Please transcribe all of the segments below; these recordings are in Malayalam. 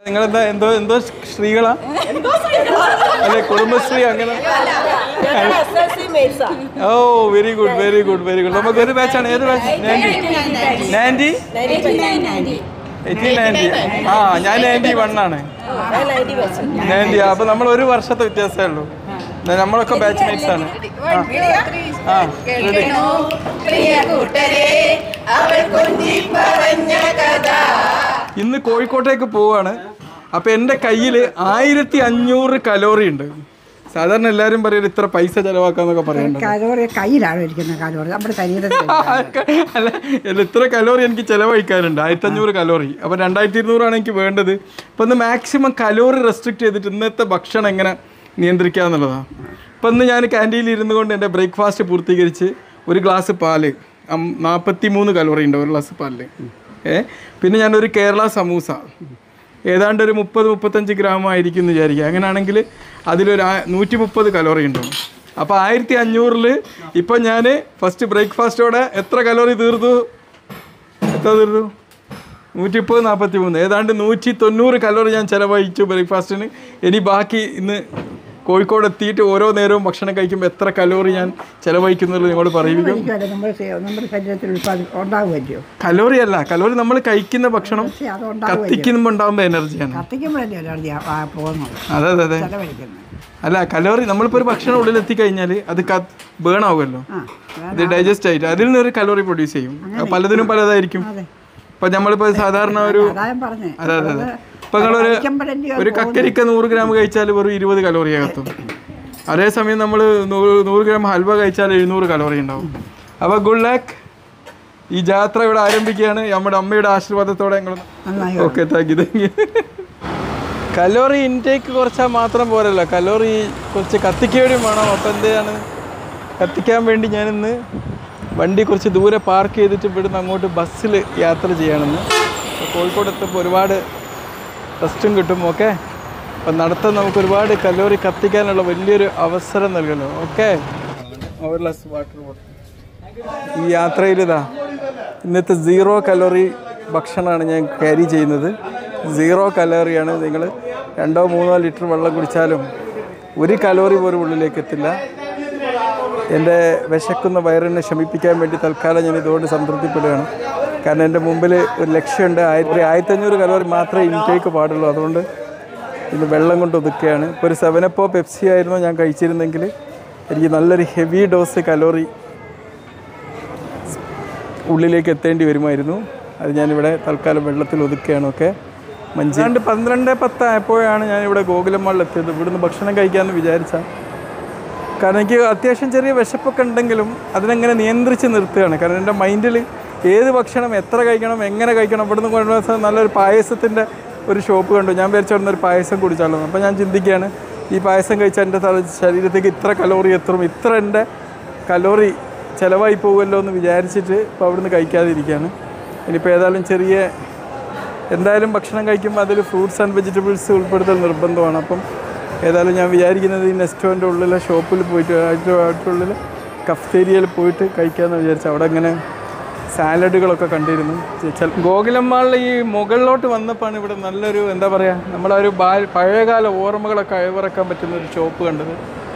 നിങ്ങളെന്താ എന്തോ എന്തോ സ്ത്രീകളാ അല്ലെ കുടുംബശ്രീ അങ്ങനെ oh very good very good very good നമുക്ക് ഒരു ബാച്ചാണ് ഏത് ബാച്ച് നയൻറ്റി എയ്റ്റീൻ നയൻറ്റി ആ ഞാൻ നയൻറ്റി വൺ ആണ് നയൻറ്റി അപ്പൊ നമ്മൾ ഒരു വർഷത്തെ വ്യത്യാസമേ ഉള്ളൂ ന- നമ്മളൊക്കെ ബാച്ച് മേറ്റ്സ് ആണ് ആ ആ ready. ഇന്ന് കോഴിക്കോട്ടേക്ക് പോവാണ് അപ്പൊ എൻ്റെ കയ്യിൽ ആയിരത്തി അഞ്ഞൂറ് കലോറി ഉണ്ട് സാധാരണ എല്ലാവരും പറയും ഇത്ര പൈസ ചെലവാക്കാന്നൊക്കെ പറയുന്നുണ്ട് കലോറി കയ്യിലാണ് ഇരിക്കുന്നത് കലോറി നമ്മുടെ ശരീരത്തിൽ അല്ല അല്ല, ഇത്ര കലോറി എനിക്ക് ചിലവഴിക്കാനുണ്ട് ആയിരത്തി അഞ്ഞൂറ് കലോറി അപ്പോൾ രണ്ടായിരത്തി ഇരുന്നൂറാണ് എനിക്ക് വേണ്ടത് അപ്പോൾ ഒന്ന് മാക്സിമം കലോറി റെസ്ട്രിക്റ്റ് ചെയ്തിട്ട് ഇന്നത്തെ ഭക്ഷണം എങ്ങനെ നിയന്ത്രിക്കുക എന്നുള്ളതാണ് അപ്പോൾ ഇന്ന് ഞാൻ ക്യാൻറ്റീനിൽ ഇരുന്നു കൊണ്ട് എൻ്റെ ബ്രേക്ക്ഫാസ്റ്റ് പൂർത്തീകരിച്ച് ഒരു ഗ്ലാസ് പാല് നാൽപ്പത്തി മൂന്ന് കലോറി ഉണ്ട് ഒരു ഗ്ലാസ് പാലിൽ ഏ പിന്നെ ഞാനൊരു കേരള സമൂസ ഏതാണ്ട് ഒരു മുപ്പത് മുപ്പത്തഞ്ച് ഗ്രാം ആയിരിക്കും എന്ന് വിചാരിക്കുക അങ്ങനെയാണെങ്കിൽ അതിലൊരു ആ- നൂറ്റി മുപ്പത് കലോറി ഉണ്ടാവും അപ്പോൾ ആയിരത്തി അഞ്ഞൂറിൽ ഇപ്പം ഞാൻ ഫസ്റ്റ് ബ്രേക്ക്ഫാസ്റ്റോടെ എത്ര കലോറി തീർത്തു എത്ര തീർത്തു നൂറ്റി മുപ്പത് നാൽപ്പത്തി മൂന്ന് ഏതാണ്ട് നൂറ്റി തൊണ്ണൂറ് കലോറി ഞാൻ ചിലവഴിച്ചു ബ്രേക്ക്ഫാസ്റ്റിന് ഇനി ബാക്കി ഇന്ന് കോഴിക്കോട് എത്തിയിട്ട് ഓരോ നേരവും ഭക്ഷണം കഴിക്കുമ്പോൾ എത്ര കലോറി ഞാൻ ചിലവഴിക്കുന്നത് നിങ്ങളോട് പറയുക നമ്മുടെ ശരീ- നമ്മുടെ ശരീരത്തിൽ ഉൽപ്പാദി ഉണ്ടാകുമല്ലോ കലോറി അല്ല കലോറി നമ്മൾ കഴിക്കുന്ന ഭക്ഷണം പക്ഷേ അത് ഉണ്ടാകുമല്ലോ കത്തിക്കുമ്പോൾ ഉണ്ടാകുമ്പോൾ എനർജിയാണ് കത്തിക്കുമ്പോഴല്ലേ എനർജി പോകുന്നത് അതെ അതെ അതെ ചെലവഴിക്കുന്നത് അല്ല കലോറി നമ്മളിപ്പോൾ ഒരു ഭക്ഷണം ഉള്ളിൽ എത്തിക്കഴിഞ്ഞാൽ അത് ബേൺ ആവുമല്ലോ ആ ഇത് ഡൈജസ്റ്റ് ആയിട്ട് അതിൽ നിന്ന് ഒരു കലോറി പ്രൊഡ്യൂസ് ചെയ്യും അത് പലതിനും പലതായിരിക്കും അതെ ഇപ്പൊ നമ്മളിപ്പോ സാധാരണ ഒരു അതാ ഞാൻ പറഞ്ഞേ അതെ അതെ അതെ ഇപ്പൊ നിങ്ങളൊരു കഴിക്കുമ്പോഴല്ലേ ഒരു കക്കരിക്ക നൂറ് ഗ്രാം കഴിച്ചാൽ വെറും ഇരുപത് കലോറി അകത്തും അതേസമയം നമ്മൾ നൂറ് നൂറ് ഗ്രാം ഹൽവ കഴിച്ചാൽ എഴുന്നൂറ് കലോറി ഉണ്ടാവും അപ്പോൾ ഗുഡ് ലക്ക് ഈ ജാത്ര ഇവിടെ ആരംഭിക്കുകയാണ് നമ്മുടെ അമ്മയുടെ ആശീർവാദത്തോടെ ഞങ്ങൾ നന്നായി okay thank you thank you calorie intake കുറച്ചാൽ മാത്രം പോരല്ലോ കലോറി കുറച്ച് കത്തിക്കുകയും വേണം അപ്പം എന്താണ് കത്തിക്കാൻ വേണ്ടി ഞാനിന്ന് വണ്ടി കുറച്ച് ദൂരെ പാർക്ക് ചെയ്തിട്ട് ഇവിടുന്ന് അങ്ങോട്ട് ബസ്സിൽ യാത്ര ചെയ്യണമെന്ന് അപ്പോൾ കോഴിക്കോട് എത്തുമ്പോൾ ഒരുപാട് റെസ്റ്റും കിട്ടും ഓക്കെ അപ്പം നടത്താൻ നമുക്ക് ഒരുപാട് കലോറി കത്തിക്കാനുള്ള വലിയൊരു അവസരം നൽകല്ലോ ഓക്കെ ഒരു ഗ്ലാസ് വാട്ടർ ബോട്ടിൽ ഈ യാത്രയിൽ ഇതാ ഇന്നത്തെ സീറോ കലോറി ഭക്ഷണമാണ് ഞാൻ ക്യാരി ചെയ്യുന്നത് സീറോ കലോറിയാണ് നിങ്ങൾ രണ്ടോ മൂന്നോ ലിറ്റർ വെള്ളം കുടിച്ചാലും ഒരു കലോറി പോലും ഉള്ളിലേക്ക് എത്തില്ല എൻ്റെ വിശക്കുന്ന വയറിനെ ശമിപ്പിക്കാൻ വേണ്ടി തൽക്കാലം ഞാൻ ഇതുകൊണ്ട് സംതൃപ്തിപ്പെടുകയാണ് കാരണം എൻ്റെ മുമ്പിൽ ഒരു ലക്ഷ്യമുണ്ട് ആയിരത്തി ആയിരത്തഞ്ഞൂറ് കലോറി മാത്രമേ ഇൻടേക്ക് പാടുള്ളൂ അതുകൊണ്ട് ഇത് വെള്ളം കൊണ്ട് ഒതുക്കുകയാണ് ഇപ്പോൾ ഒരു സെവനപ്പോ പെപ്സി ആയിരുന്നു ഞാൻ കഴിച്ചിരുന്നെങ്കിൽ എനിക്ക് നല്ലൊരു ഹെവി ഡോസ് കലോറി ഉള്ളിലേക്ക് എത്തേണ്ടി വരുമായിരുന്നു അത് ഞാനിവിടെ തൽക്കാലം വെള്ളത്തിൽ ഒതുക്കുകയാണ് ഒക്കെ മഞ്ചാണ്ട് പന്ത്രണ്ട് പത്ത് ആയപ്പോഴാണ് ഞാനിവിടെ ഗോകുലമാളിൽ എത്തിയത് ഇവിടുന്ന് ഭക്ഷണം കഴിക്കാമെന്ന് വിചാരിച്ച കാരണം എനിക്ക് അത്യാവശ്യം ചെറിയ വിശപ്പൊക്കെ ഉണ്ടെങ്കിലും അതിനെങ്ങനെ നിയന്ത്രിച്ച് നിർത്തുകയാണ് കാരണം എൻ്റെ മൈൻഡിൽ ഏത് ഭക്ഷണം എത്ര കഴിക്കണം എങ്ങനെ കഴിക്കണം ഇവിടുന്ന് കൊണ്ടുവന്ന നല്ലൊരു പായസത്തിൻ്റെ ഒരു ഷോപ്പ് കണ്ടു ഞാൻ വിചാരിച്ചു അവിടുന്ന് ഒരു പായസം കുടിച്ചാലോ അപ്പോൾ ഞാൻ ചിന്തിക്കുകയാണ് ഈ പായസം കഴിച്ചാൽ എൻ്റെ തല ശരീരത്തേക്ക് ഇത്ര കലോറി എത്തും ഇത്ര എൻ്റെ കലോറി ചിലവായി പോകുമല്ലോ എന്ന് വിചാരിച്ചിട്ട് ഇപ്പോൾ അവിടുന്ന് കഴിക്കാതിരിക്കുകയാണ് ഇനിയിപ്പോൾ ഏതായാലും ചെറിയ എന്തായാലും ഭക്ഷണം കഴിക്കുമ്പോൾ അതിൽ ഫ്രൂട്ട്സ് ആൻഡ് വെജിറ്റബിൾസ് ഉൾപ്പെടുത്തൽ നിർബന്ധമാണ് അപ്പം ഏതായാലും ഞാൻ വിചാരിക്കുന്നത് ഈ നെസ്റ്റോൻ്റെ ഉള്ളിലെ ഷോപ്പിൽ പോയിട്ട് അതിൻ്റെ അടുത്തുള്ളിൽ കഫ്തേരിയയിൽ പോയിട്ട് കഴിക്കാമെന്ന് വിചാരിച്ചു അവിടെ ഇങ്ങനെ സാലഡുകളൊക്കെ കണ്ടിരുന്നു ചില ഗോകുലമ്മാളിൽ ഈ മുകളിലോട്ട് വന്നപ്പോഴാണ് ഇവിടെ നല്ലൊരു എന്താ പറയുക നമ്മളെ ഒരു ബാ പഴയകാല ഓർമ്മകളൊക്കെ അയവിറക്കാൻ പറ്റുന്ന ഒരു ഷോപ്പ് കണ്ടത്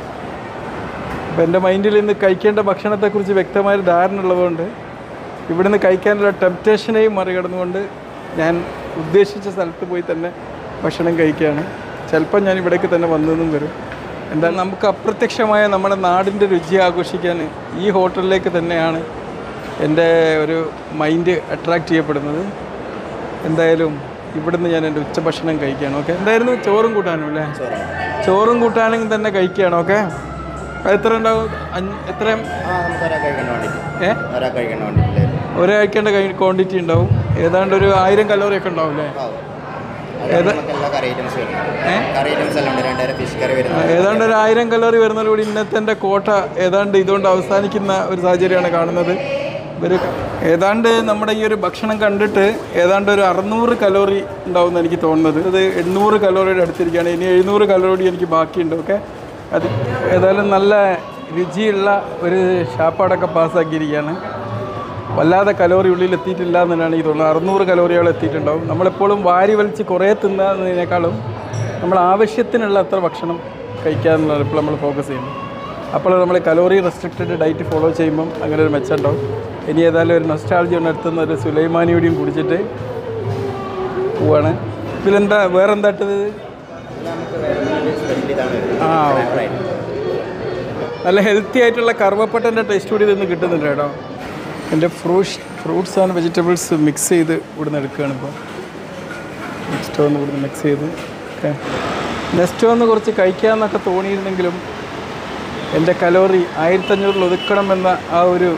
അപ്പം എൻ്റെ മൈൻഡിൽ ഇന്ന് കഴിക്കേണ്ട ഭക്ഷണത്തെക്കുറിച്ച് വ്യക്തമായൊരു ധാരണ ഉള്ളതുകൊണ്ട് ഇവിടുന്ന് കഴിക്കാനുള്ള ടെംപ്റ്റേഷനെയും മറികടന്നുകൊണ്ട് ഞാൻ ഉദ്ദേശിച്ച സ്ഥലത്ത് പോയി തന്നെ ഭക്ഷണം കഴിക്കുകയാണ് ചിലപ്പോൾ ഞാൻ ഇവിടേക്ക് തന്നെ വന്നതെന്നും വരും എന്താ നമുക്ക് അപ്രത്യക്ഷമായ നമ്മുടെ നാടിൻ്റെ രുചി ആഘോഷിക്കാൻ ഈ ഹോട്ടലിലേക്ക് തന്നെയാണ് എൻ്റെ ഒരു മൈൻഡ് അട്രാക്റ്റ് ചെയ്യപ്പെടുന്നത് എന്തായാലും ഇവിടുന്ന് ഞാൻ എൻ്റെ ഉച്ചഭക്ഷണം കഴിക്കുകയാണ് ഓക്കെ എന്തായിരുന്നു ചോറും കൂട്ടാനും അല്ലേ ചോറും കൂട്ടാനും തന്നെ കഴിക്കുകയാണ് ഓക്കെ എത്ര ഉണ്ടാവും അഞ്ച്- എത്രയും ആ നമുക്ക് ഒരാൾ കഴിക്കാൻ വേണ്ടിയിട്ട് ഏ ഒരാൾ കഴിക്കാൻ വേണ്ടിയിട്ടില്ലേ ഒരാഴ്ചൻ്റെ ക്വാണ്ടിറ്റി ഉണ്ടാവും ഏതാണ്ട് ഒരു ആയിരം കലോറി ഒക്കെ ഉണ്ടാവും അല്ലേ അത് നമുക്ക് എല്ലാ കറി ഐറ്റംസ് വരുന്നുണ്ട് കറി ഐറ്റംസ് എല്ലാം ഉണ്ട് രണ്ടായിരം ഫിഷ് കറി ആ, വരുന്നത് ഏതാണ്ട് ഒരു ആയിരം കലോറി വരുന്നതോടുകൂടി ഇന്നത്തെ എൻ്റെ കോട്ട ഏതാണ്ട് ഇതുകൊണ്ട് അവസാനിക്കുന്ന ഒരു സാഹചര്യമാണ് കാണുന്നത് ഒരു ഏതാണ്ട് നമ്മുടെ ഈ ഒരു ഭക്ഷണം കണ്ടിട്ട് ഏതാണ്ട് ഒരു അറുന്നൂറ് കലോറി ഉണ്ടാവുമെന്ന് എനിക്ക് തോന്നുന്നത് ഇത് എണ്ണൂറ് കലോറിയുടെ അടുത്തിരിക്കുകയാണ് ഇനി എഴുന്നൂറ് കലോറി എനിക്ക് ബാക്കിയുണ്ട് ഓക്കെ അത് ഏതായാലും നല്ല രുചിയുള്ള ഒരു ഷാപ്പാടൊക്കെ പാസ്സാക്കിയിരിക്കുകയാണ് വല്ലാതെ കലോറി ഉള്ളിൽ എത്തിയിട്ടില്ല എന്നാണ് ഈ തോന്നുന്നത് അറുന്നൂറ് കലോറിയോളം എത്തിയിട്ടുണ്ടാവും നമ്മളെപ്പോഴും വാരി വലിച്ച് കുറേ തിന്നുന്നതിനേക്കാളും നമ്മൾ ആവശ്യത്തിനുള്ള അത്ര ഭക്ഷണം കഴിക്കുക എന്നുള്ളതാണ് ഇപ്പോൾ നമ്മൾ ഫോക്കസ് ചെയ്യുന്നത് അപ്പോൾ നമ്മൾ കലോറി റെസ്ട്രിക്റ്റഡ് ഡയറ്റ് ഫോളോ ചെയ്യുമ്പം അങ്ങനെ ഒരു മെച്ചം ഉണ്ടാവും ഇനി ഏതായാലും ഒരു നൊസ്റ്റാൾജി ഉണർത്തുന്ന ഒരു സുലൈമാനിയോടെയും കുടിച്ചിട്ട് പോവാണ് ഇതിലെന്താ വേറെന്താ ഇട്ടത് നമുക്ക് വേറെ സ്പെഷ്യൽ ഇതാണ് വരുന്നത്. ആ Cracker ആയിട്ട്. നല്ല ഹെൽത്തി ആയിട്ടുള്ള കറുവപ്പട്ടൻ്റെ ടേസ്റ്റ് കൂടി ഇതൊന്ന് കിട്ടുന്നുണ്ട് കേട്ടോ എൻ്റെ fruits fruits and vegetables mix ചെയ്ത് ഇവിടുന്ന് എടുക്കുകയാണ് ഇപ്പോൾ നെക്സ്റ്റ് ഒന്ന് ഇവിടുന്ന് മിക്സ് ചെയ്ത് ഓക്കെ നെക്സ്റ്റ് ഒന്ന് കുറച്ച് കഴിക്കാമെന്നൊക്കെ തോന്നിയിരുന്നെങ്കിലും എൻ്റെ കലോറി ആയിരത്തഞ്ഞൂറിൽ ഒതുക്കണമെന്ന ആ ഒരു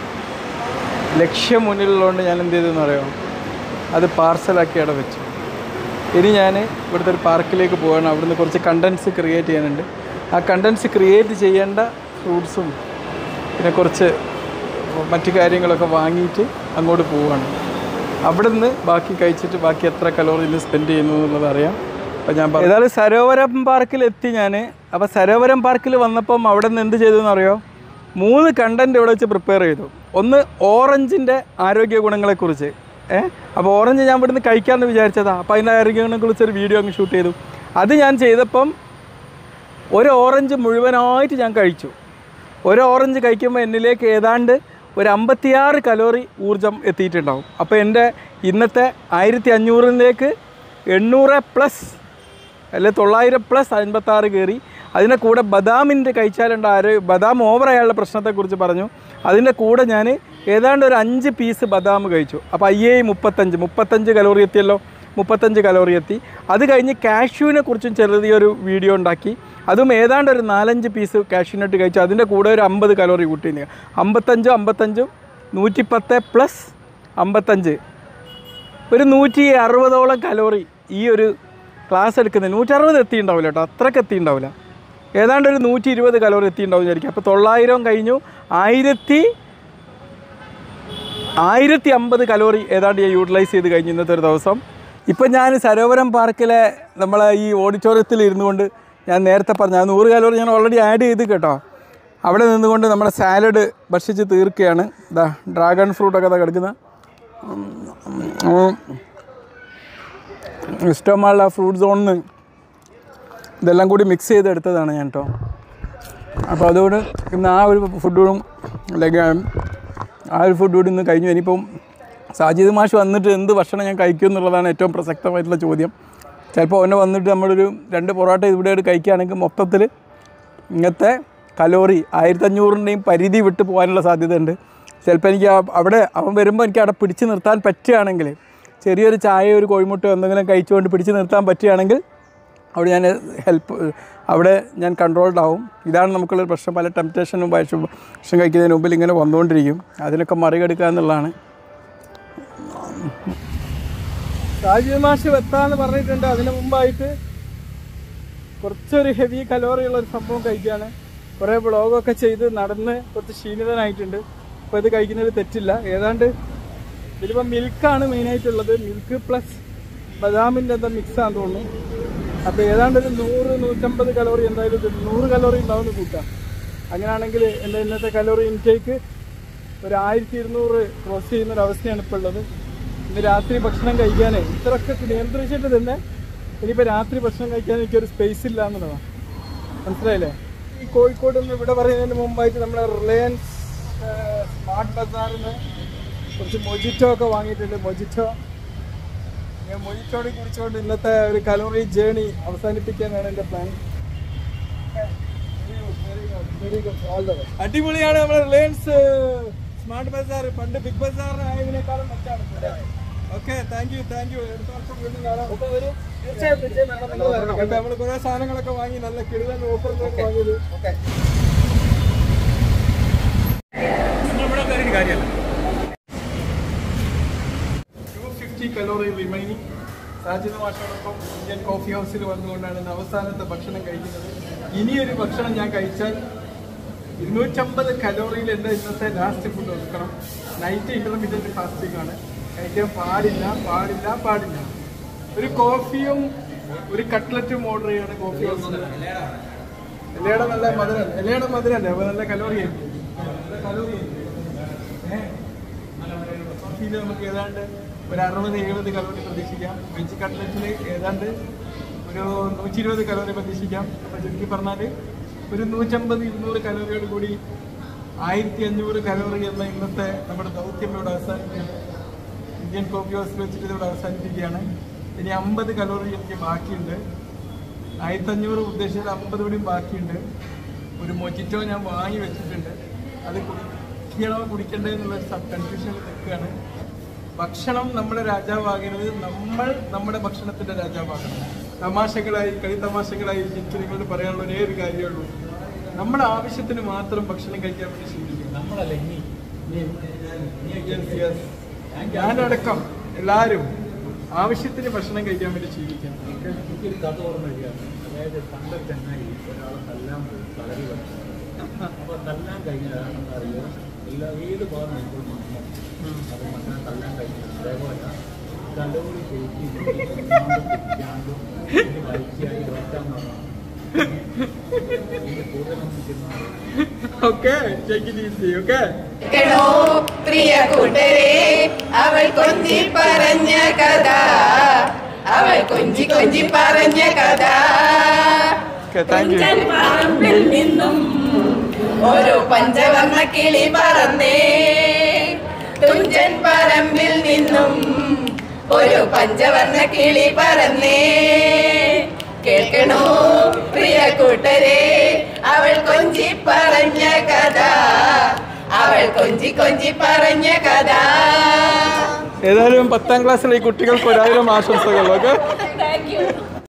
ലക്ഷ്യം മുന്നിലുള്ളതുകൊണ്ട് ഞാൻ എന്ത് ചെയ്തെന്ന് അറിയാമോ അത് പാർസലാക്കി അവിടെ വെച്ചു ഇനി ഞാൻ ഇവിടുത്തെ ഒരു പാർക്കിലേക്ക് പോവുകയാണ് അവിടുന്ന് കുറച്ച് കണ്ടൻസ് ക്രിയേറ്റ് ചെയ്യാനുണ്ട് ആ കണ്ടൻസ് ക്രിയേറ്റ് ചെയ്യേണ്ട ഫ്രൂട്ട്സും പിന്നെ കുറച്ച് മറ്റു കാര്യങ്ങളൊക്കെ വാങ്ങിയിട്ട് അങ്ങോട്ട് പോവുകയാണ് അവിടുന്ന് ബാക്കി കഴിച്ചിട്ട് ബാക്കി എത്ര കലോറി ഇന്ന് സ്പെൻഡ് ചെയ്യുന്നു എന്നുള്ളത് അറിയാം അപ്പോൾ ഞാൻ പറഞ്ഞു ഏതായാലും സരോവരം പാർക്കിൽ എത്തി ഞാൻ അപ്പോൾ സരോവരം പാർക്കിൽ വന്നപ്പം അവിടെ നിന്ന് എന്ത് ചെയ്തു എന്നറിയോ മൂന്ന് കണ്ടൻറ്റ് ഇവിടെ വെച്ച് പ്രിപ്പയർ ചെയ്തു ഒന്ന് ഓറഞ്ചിൻ്റെ ആരോഗ്യ ഗുണങ്ങളെക്കുറിച്ച് ഏ അപ്പോൾ ഓറഞ്ച് ഞാൻ ഇവിടുന്ന് കഴിക്കാമെന്ന് വിചാരിച്ചതാ അപ്പോൾ അതിൻ്റെ ആരോഗ്യ ഗുണങ്ങളെക്കുറിച്ച് ഒരു വീഡിയോ അങ്ങ് ഷൂട്ട് ചെയ്തു അത് ഞാൻ ചെയ്തപ്പം ഒരു ഓറഞ്ച് മുഴുവനായിട്ട് ഞാൻ കഴിച്ചു ഒരു ഓറഞ്ച് കഴിക്കുമ്പോൾ എന്നിലേക്ക് ഏതാണ്ട് ഒരു അമ്പത്തിയാറ് കലോറി ഊർജം എത്തിയിട്ടുണ്ടാവും അപ്പോൾ എൻ്റെ ഇന്നത്തെ ആയിരത്തി അഞ്ഞൂറിലേക്ക് എണ്ണൂറ് പ്ലസ് അല്ലെ തൊള്ളായിരം പ്ലസ് അൻപത്താറ് കയറി അതിൻ്റെ കൂടെ ബദാമിൻ്റെ കഴിച്ചാലുണ്ട് ആരോ ബദാം ഓവർ ആയുള്ള പ്രശ്നത്തെക്കുറിച്ച് പറഞ്ഞു അതിൻ്റെ കൂടെ ഞാൻ ഏതാണ്ട് ഒരു അഞ്ച് പീസ് ബദാം കഴിച്ചു അപ്പോൾ അയ്യേ മുപ്പത്തഞ്ച് മുപ്പത്തഞ്ച് കലോറി എത്തിയല്ലോ മുപ്പത്തഞ്ച് കലോറി എത്തി അത് കഴിഞ്ഞ് കാഷ്യൂവിനെ കുറിച്ചും ചെറിയൊരു വീഡിയോ ഉണ്ടാക്കി അതും ഏതാണ്ട് ഒരു നാലഞ്ച് പീസ് കാഷ്യൂനട്ട് കഴിച്ചു അതിൻ്റെ കൂടെ ഒരു അമ്പത് കലോറി കൂട്ടി അമ്പത്തഞ്ചും അമ്പത്തഞ്ചും നൂറ്റിപ്പത്ത് പ്ലസ് അമ്പത്തഞ്ച് ഒരു നൂറ്റി അറുപതോളം കലോറി ഈ ഒരു ക്ലാസ് എടുക്കുന്നത് നൂറ്ററുപത് എത്തിയിട്ടുണ്ടാവില്ല കേട്ടോ അത്രയ്ക്ക് എത്തിയിട്ടുണ്ടാവില്ല ഏതാണ്ട് ഒരു നൂറ്റി ഇരുപത് കലോറി എത്തിയിട്ടുണ്ടാവും വിചാരിക്കും അപ്പോൾ തൊള്ളായിരം കഴിഞ്ഞു ആയിരത്തി ആയിരത്തി അമ്പത് കലോറി ഏതാണ്ട് ഞാൻ യൂട്ടിലൈസ് ചെയ്ത് കഴിഞ്ഞു ഇന്നത്തെ ഒരു ദിവസം ഇപ്പം ഞാൻ സരോവരം പാർക്കിലെ നമ്മളെ ഈ ഓഡിറ്റോറിയത്തിൽ ഇരുന്നു കൊണ്ട് ഞാൻ നേരത്തെ പറഞ്ഞ ആ നൂറ് കലോറി ഞാൻ ഓൾറെഡി ആഡ് ചെയ്ത് കേട്ടോ അവിടെ നിന്നുകൊണ്ട് നമ്മുടെ സാലഡ് ഭക്ഷിച്ച് തീർക്കുകയാണ് ഇതാ ഡ്രാഗൺ ഫ്രൂട്ടൊക്കെ ഇതാ കിടക്കുന്ന ഇഷ്ടമുള്ള ഫ്രൂട്ട് സോണിന്ന് ഇതെല്ലാം കൂടി മിക്സ് ചെയ്ത് എടുത്തതാണ് ഞാൻ കേട്ടോ അപ്പോൾ അതുകൊണ്ട് ഇന്ന് ആ ഒരു ഫുഡും അല്ലെങ്കിൽ ആ ഒരു ഫുഡ് കൂടി ഇന്ന് കഴിഞ്ഞു ഇനിയിപ്പം സാജിദ് മാഷ് വന്നിട്ട് എന്ത് ഭക്ഷണം ഞാൻ കഴിക്കും എന്നുള്ളതാണ് ഏറ്റവും പ്രസക്തമായിട്ടുള്ള ചോദ്യം ചിലപ്പോൾ അവനെ വന്നിട്ട് നമ്മളൊരു രണ്ട് പൊറോട്ട ഇവിടെ കഴിക്കുകയാണെങ്കിൽ മൊത്തത്തിൽ ഇങ്ങനത്തെ കലോറി ആയിരത്തഞ്ഞൂറിൻ്റെയും പരിധി വിട്ട് പോകാനുള്ള സാധ്യതയുണ്ട് ചിലപ്പോൾ എനിക്ക് ആ- അവിടെ അവൻ വരുമ്പോൾ എനിക്ക് അവിടെ പിടിച്ച് നിർത്താൻ പറ്റുകയാണെങ്കിൽ ചെറിയൊരു ചായ ഒരു കോഴിമുട്ടോ എന്തെങ്കിലും കഴിച്ചുകൊണ്ട് പിടിച്ച് നിർത്താൻ പറ്റുകയാണെങ്കിൽ അവിടെ ഞാൻ ഹെൽപ്പ് അവിടെ ഞാൻ കൺട്രോൾഡ് ആവും ഇതാണ് നമുക്കുള്ളൊരു പ്രശ്നം പല ടെംപ്റ്റേഷനും ഭക്ഷണം ഭക്ഷണം കഴിക്കുന്നതിന് മുമ്പിൽ ഇങ്ങനെ വന്നുകൊണ്ടിരിക്കും അതിനൊക്കെ മറികടക്കുക എന്നുള്ളതാണ് സാജീവ് മാഷ് വെത്താന്ന് പറഞ്ഞിട്ടുണ്ട് അതിന് മുമ്പായിട്ട് കുറച്ചൊരു ഹെവി കലോറി ഉള്ള ഒരു സംഭവം കഴിക്കുകയാണ് കുറേ വ്ളോഗൊക്കെ ചെയ്ത് നടന്ന് കുറച്ച് ക്ഷീണിതനായിട്ടുണ്ട് അപ്പോൾ ഇത് കഴിക്കുന്നതിൽ തെറ്റില്ല ഏതാണ്ട് ഇതിലിപ്പോൾ മിൽക്കാണ് മെയിനായിട്ടുള്ളത് മിൽക്ക് പ്ലസ് ബദാമിൻ്റെ എന്താ മിക്സാന്ന് തോന്നുന്നു അപ്പോൾ ഏതാണ്ട് ഒരു നൂറ് നൂറ്റമ്പത് കലോറി എന്തായാലും ഇത് നൂറ് കലോറി ഉണ്ടാവുമെന്ന് കൂട്ടാം അങ്ങനെയാണെങ്കിൽ എൻ്റെ ഇന്നത്തെ കലോറി ഇൻടേക്ക് ഒരു ആയിരത്തി ഇരുന്നൂറ് ക്രോസ് ചെയ്യുന്ന ഒരു അവസ്ഥയാണ് ഇപ്പോൾ ഉള്ളത് ഇന്ന് രാത്രി ഭക്ഷണം കഴിക്കാനേ ഇത്രയൊക്കെ നിയന്ത്രിച്ചിട്ട് തന്നെ ഇനിയിപ്പോൾ രാത്രി ഭക്ഷണം കഴിക്കാൻ എനിക്കൊരു സ്പേസ് ഇല്ല എന്നുള്ളതാണ് മനസ്സിലായില്ലേ ഈ കോഴിക്കോട് നിന്ന് ഇവിടെ പറയുന്നതിന് മുമ്പായിട്ട് നമ്മളെ റിലയൻസ് സ്മാർട്ട് ബസാറിന് കുറച്ച് മൊജിറ്റോ ഒക്കെ വാങ്ങിയിട്ടുണ്ട് മൊജിറ്റോ ഞാൻ മൊജിറ്റോടെ കുടിച്ചുകൊണ്ട് ഇന്നത്തെ ഒരു കലോറി ജേണി അവസാനിപ്പിക്കാനാണ് എൻ്റെ പ്ലാൻ അടിപൊളിയാണ് നമ്മുടെ റിലയൻസ് സ്മാർട്ട് ബസാർ പണ്ട് ബിഗ് ബസാർ ആയതിനേക്കാളും മെച്ചാണ് okay thank you thank you അടുത്ത വർഷം വീണ്ടും കാണാം കേട്ടോ, നമ്മള് കുറെ സാധനങ്ങളൊക്കെ വാങ്ങി നല്ല കിടുതൽ ഓഫർ വാങ്ങിയത് നമ്മുടെ കാര്യം കാര്യമല്ല two fifty calorie remaining Sajid മാഷോടൊപ്പം ഇന്ത്യൻ കോഫി ഹൗസിൽ വന്നുകൊണ്ടാണ് ഇന്ന് അവസാനത്തെ ഭക്ഷണം കഴിക്കുന്നത് ഇനിയൊരു ഭക്ഷണം ഞാൻ കഴിച്ചാൽ ഇരുന്നൂറ്റമ്പത് കലോറിയിൽ എൻ്റെ ഇന്നത്തെ ലാസ്റ്റ് ഫുഡ് ഒതുക്കണം നൈറ്റ് ഇന്റർമീഡിയറ്റ് ഫാസ്റ്റിംഗ് ആണ് കഴിക്കാൻ പാടില്ല പാടില്ല പാടില്ല ഒരു കോഫിയും ഒരു കട്ട്ലറ്റും ഓർഡർ ചെയ്യാണ് കോഫി ഹൗസിൽ എലയുടെ നല്ല മധുരം എലയുടെ മധുരല്ലേ അപ്പൊ നല്ല കലോറി നല്ല കലോറി ഏഹ് കോഫിയിൽ നമുക്ക് ഏതാണ്ട് ഒരു അറുപത് എഴുപത് കലോറി പ്രതീക്ഷിക്കാം വെജ് കട്ട്ലറ്റിൽ ഏതാണ്ട് ഒരു നൂറ്റി ഇരുപത് കലോറി പ്രതീക്ഷിക്കാം അപ്പോൾ ചുരുക്കി പറഞ്ഞാൽ ഒരു നൂറ്റമ്പത് ഇരുന്നൂറ് കലോറിയോട് കൂടി ആയിരത്തി അഞ്ഞൂറ് കലോറി എന്ന ഇന്നത്തെ നമ്മുടെ ദൗത്യം ഇവിടെ അവസാനിക്കുകയാണ് ഇന്ത്യൻ കോഫി ഹൗസിൽ വെച്ചിട്ട് ഇതിവിടെ അവസാനിപ്പിക്കുകയാണ് ഇനി അമ്പത് കലോറി എനിക്ക് ബാക്കിയുണ്ട് ആയിരത്തഞ്ഞൂറ് ഉദ്ദേശിച്ചത് അമ്പത് കൂടിയും ബാക്കിയുണ്ട് ഒരു മൊജിറ്റോ ഞാൻ വാങ്ങി വെച്ചിട്ടുണ്ട് അത് കുടിക്കണോ കുടിക്കണ്ടേ എന്നുള്ള സബ് കൺഫ്യൂഷനിൽ നിൽക്കുകയാണ് ഭക്ഷണം നമ്മുടെ രാജാവാകരുത് നമ്മൾ നമ്മുടെ ഭക്ഷണത്തിന്റെ രാജാവാകണം തമാശകളായി കളി തമാശകളായി എനിക്ക് നിങ്ങളോട് പറയാനുള്ള ഒരേ ഒരു കാര്യമേ ഉള്ളൂ നമ്മുടെ ആവശ്യത്തിന് മാത്രം ഭക്ഷണം കഴിക്കാൻ വേണ്ടി ശീലിക്കുക നമ്മളല്ലേ നീ Yes, yes. ഞാനടക്കം എല്ലാവരും ആവശ്യത്തിന് ഭക്ഷണം കഴിക്കാൻ വേണ്ടി ശീലിക്കണം Okay? എനിക്കൊരു കഥ ഓർമ്മ വരികയാണ് അതായത് പണ്ടൊരു ചങ്ങായി ഒരാളെ തല്ലാൻ പോയി തലരി വന്നു അപ്പൊ തല്ലാൻ കഴിഞ്ഞാൽ എന്താ അറിയുക എല്ലാ ഏത് ഭാഗം ഇപ്പോൾ മണ്ണോ അത് മണ്ണെ തല്ലാൻ കഴിഞ്ഞാൽ അതേപോലെ തലോടി കയറ്റി കഴിച്ചായി വെക്കാൻ ഇതിന്റെ കൂടുതലൊന്നും ചെന്നാൽ Okay, take it easy, okay? കേൾക്കണോ പ്രിയ കൂട്ടരെ അവൾ കൊഞ്ചി പറഞ്ഞ കഥ അവൾ കൊഞ്ചി കൊഞ്ചി പറഞ്ഞ കഥ Okay, thank you. തുഞ്ചൻ പറമ്പിൽ നിന്നും ഒരു പഞ്ചവർണ്ണ കിളി പറന്നേ തുഞ്ചൻ പറമ്പിൽ നിന്നും ഒരു പഞ്ചവർണ്ണ കിളി പറന്നേ കേൾക്കണോ പ്രിയ കൂട്ടരെ അവൾ കൊഞ്ചി പറഞ്ഞ കഥ അവൾ കൊഞ്ചി കൊഞ്ചി പറഞ്ഞ കഥ ഏതായാലും പത്താം ക്ലാസ്സിലെ ഈ കുട്ടികൾക്ക് ഒരായിരം ആശംസകൾ ഓക്കെ താങ്ക് യു